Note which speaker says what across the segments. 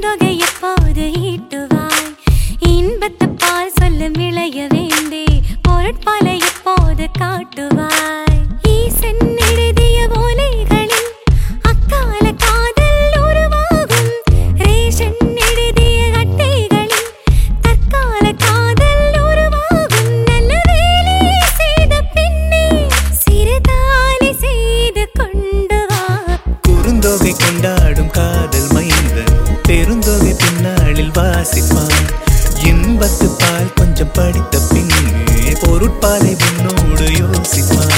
Speaker 1: பெருந்தொகை எப்போது ஈட்டுவாய் இன்பத்து பால் சொல்லும் இளைய வேண்டே பொருட்பால எப்போது காட்டுவாய் ஈசன் எழுதிய ஓலைகளில் அக்கால காதல் உருவாகும் ரேஷன் எழுதிய அட்டைகளில் தற்கால காதல் உருவாகும் நல்ல வேலை செய்த பின்னே சிறுதாலி செய்து கொண்டு வா
Speaker 2: குறுந்தொகை கொண்டாடும் காதல் மைந்தன் பெருந்தொகை பின்னாளில் வாசிப்பான் இன்பத்து பால் கொஞ்சம் படித்த பின்னே பொருட்பாலை உன்னோடு யோசிப்பான்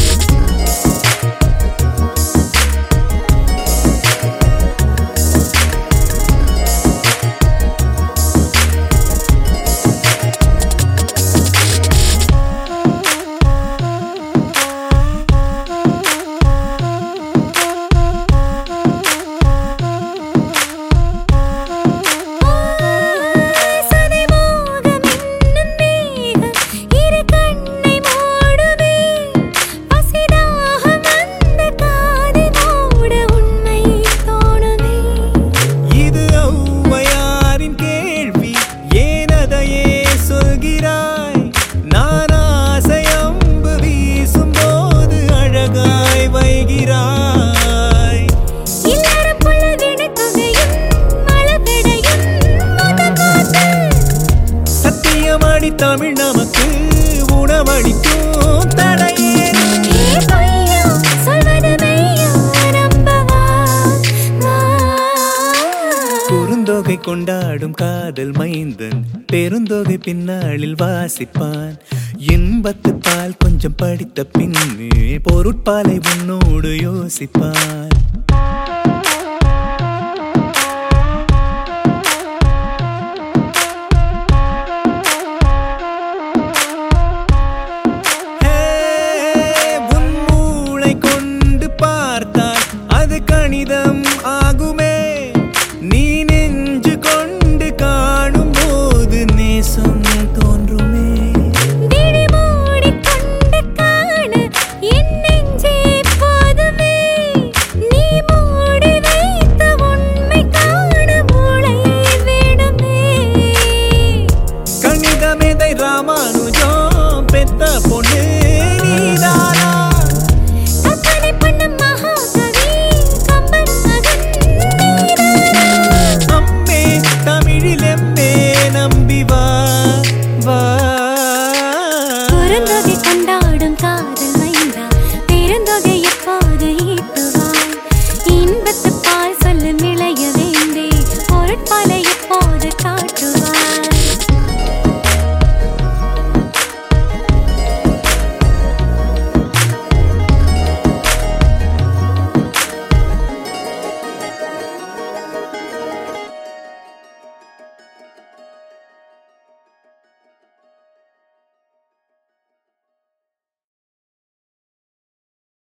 Speaker 1: சதிமோகம் என்னும் மேகம் இரு கண்ணை மூடுமே பசிதாகம் அந்த காதை மூட உண்மை தோணுமே
Speaker 2: இது ஔவையாரின் கேள்வி ஏன் அதையே சொல்கிறாய் நான் ஆசையம்பு வீசும் போது அழகாய் வைகிறாய்
Speaker 1: இல்லறம் புள்ள விடைத்தொகையும் மழபெடையும் மதகாத்து
Speaker 2: சத்தியமாடி தமிழ் நமக்கு உணவளிக்கும் தடையேன்
Speaker 1: ஏ பொய்யோ சொல்வது மெய்யோ நம்பவா வா
Speaker 2: குறுந்தொகை கொண்டாடும் காதல் மைந்தன் பெருந்தொகை பின்னாளில் வாசிப்பான் இன்பத்து பால் கொஞ்சம் படித்த பின்னே பொருட்பாலை உன்னோடு யோசிப்பான்